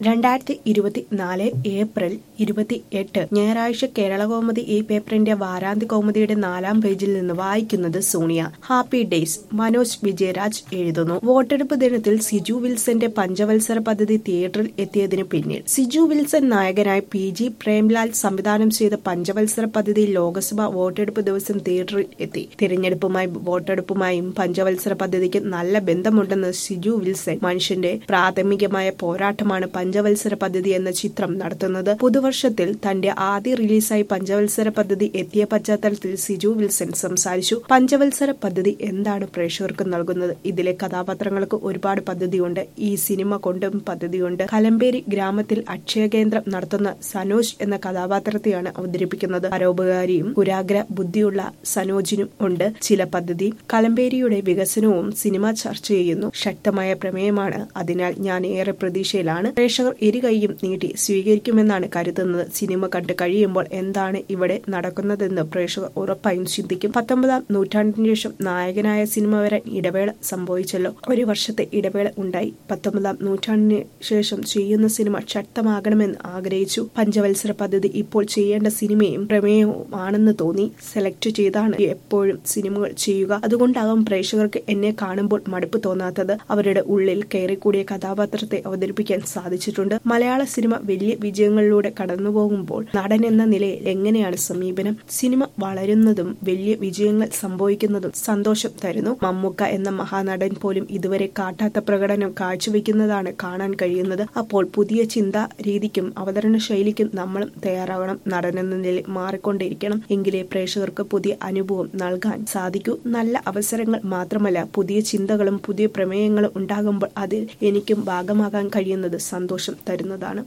രണ്ടായിരത്തി ഇരുപത്തിനാല് ഏപ്രിൽ ഇരുപത്തി എട്ട് ഞായറാഴ്ച കേരളകൗമുദി ഈ പേപ്പറിന്റെ വാരാന്ത്യ കൗമുദിയുടെ നാലാം പേജിൽ നിന്ന് വായിക്കുന്നത് സോണിയ ഹാപ്പി ഡേയ്സ് മനോജ് വിജയരാജ് എഴുതുന്നു വോട്ടെടുപ്പ് ദിനത്തിൽ സിജു വിൽസന്റെ പഞ്ചവത്സര പദ്ധതി തിയേറ്ററിൽ എത്തിയതിനു പിന്നിൽ സിജു വിൽസൺ നായകനായി പി ജി പ്രേംലാൽ സംവിധാനം ചെയ്ത പഞ്ചവത്സര പദ്ധതി ലോക്സഭ വോട്ടെടുപ്പ് ദിവസം തിയേറ്ററിൽ എത്തി തിരഞ്ഞെടുപ്പുമായി വോട്ടെടുപ്പുമായും പഞ്ചവത്സര പദ്ധതിക്ക് നല്ല ബന്ധമുണ്ടെന്ന് സിജു വിൽസൺ മനുഷ്യന്റെ പ്രാഥമികമായ പോരാട്ടമാണ് പഞ്ചവത്സര പദ്ധതി എന്ന ചിത്രം നടത്തുന്നത് പുതുവർഷത്തിൽ തന്റെ ആദ്യ റിലീസായി പഞ്ചവത്സര പദ്ധതി എത്തിയ പശ്ചാത്തലത്തിൽ സിജു വിൽസൺ സംസാരിച്ചു പഞ്ചവത്സര പദ്ധതി എന്താണ് പ്രേക്ഷകർക്ക് നൽകുന്നത് ഇതിലെ കഥാപാത്രങ്ങൾക്ക് ഒരുപാട് പദ്ധതിയുണ്ട് ഈ സിനിമ കൊണ്ടും പദ്ധതിയുണ്ട് കലമ്പേരി ഗ്രാമത്തിൽ അക്ഷയ കേന്ദ്രം നടത്തുന്ന സനോജ് എന്ന കഥാപാത്രത്തെയാണ് അവതരിപ്പിക്കുന്നത് പരോപകാരിയും പുരാഗ്ര ബുദ്ധിയുള്ള സനോജിനും ഉണ്ട് ചില പദ്ധതി കലമ്പേരിയുടെ വികസനവും സിനിമ ചർച്ച ചെയ്യുന്നു ശക്തമായ പ്രമേയമാണ് അതിനാൽ ഞാൻ ഏറെ പ്രതീക്ഷയിലാണ് പ്രേക്ഷകർ ഇരുകൈയും നീട്ടി സ്വീകരിക്കുമെന്നാണ് കരുതുന്നത് സിനിമ കണ്ട് കഴിയുമ്പോൾ എന്താണ് ഇവിടെ നടക്കുന്നതെന്ന് പ്രേക്ഷകർ ഉറപ്പായും ചിന്തിക്കും പത്തൊമ്പതാം നൂറ്റാണ്ടിന് ശേഷം നായകനായ സിനിമ വരാൻ ഇടവേള സംഭവിച്ചല്ലോ ഒരു വർഷത്തെ ഇടവേള ഉണ്ടായി പത്തൊമ്പതാം നൂറ്റാണ്ടിന് ശേഷം ചെയ്യുന്ന സിനിമ ശക്തമാകണമെന്ന് ആഗ്രഹിച്ചു പഞ്ചവത്സര പദ്ധതി ഇപ്പോൾ ചെയ്യേണ്ട സിനിമയും പ്രമേയവും ആണെന്ന് തോന്നി സെലക്ട് ചെയ്താണ് എപ്പോഴും സിനിമകൾ ചെയ്യുക അതുകൊണ്ടാകും പ്രേക്ഷകർക്ക് എന്നെ കാണുമ്പോൾ മടുപ്പ് തോന്നാത്തത് അവരുടെ ഉള്ളിൽ കയറിക്കൂടിയ കഥാപാത്രത്തെ അവതരിപ്പിക്കാൻ സാധിച്ചിട്ടുണ്ട് മലയാള സിനിമ വലിയ വിജയങ്ങളിലൂടെ കടന്നുപോകുമ്പോൾ നടൻ എന്ന നിലയിൽ എങ്ങനെയാണ് സമീപനം സിനിമ വളരുന്നതും വലിയ വിജയങ്ങൾ സംഭവിക്കുന്നതും സന്തോഷം തരുന്നു മമ്മൂക്ക എന്ന മഹാനടൻ പോലും ഇതുവരെ കാട്ടാത്ത പ്രകടനം കാഴ്ചവെക്കുന്നതാണ് കാണാൻ കഴിയുന്നത് അപ്പോൾ പുതിയ ചിന്താ രീതിക്കും അവതരണ ശൈലിക്കും നമ്മളും തയ്യാറാകണം നടനെന്ന നിലയിൽ മാറിക്കൊണ്ടിരിക്കണം എങ്കിലേ പ്രേക്ഷകർക്ക് പുതിയ അനുഭവം നൽകാൻ സാധിക്കൂ നല്ല അവസരങ്ങൾ മാത്രമല്ല പുതിയ ചിന്തകളും പുതിയ പ്രമേയങ്ങളും ഉണ്ടാകുമ്പോൾ അതിൽ എനിക്കും ഭാഗമാകാൻ കഴിയുന്നത് സന്തോഷം തരുന്നതാണ്